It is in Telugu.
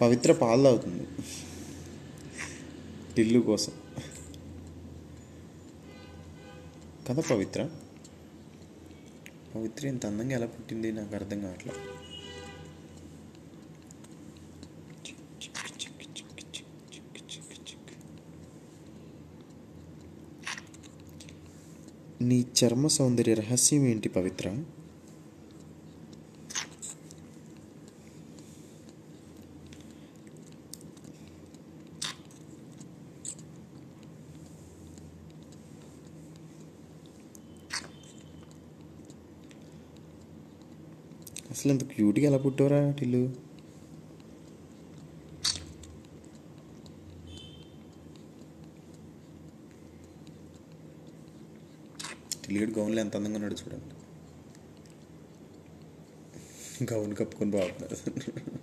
పవిత్ర పాలు తాగుతుంది టిల్లు కోసం కదా పవిత్ర పవిత్ర ఇంత అందంగా ఎలా పుట్టింది నాకు అర్థం కావట్లేదు నీ చర్మ సౌందర్య రహస్యం ఏంటి పవిత్ర అసలు ఇంత క్యూట్గా ఎలా పుట్టారా టిల్లు టిల్లుగడు గౌన్లో ఎంత అందంగా ఉన్నాడు చూడండి గౌన్ కప్పుకొని బాగున్నాడు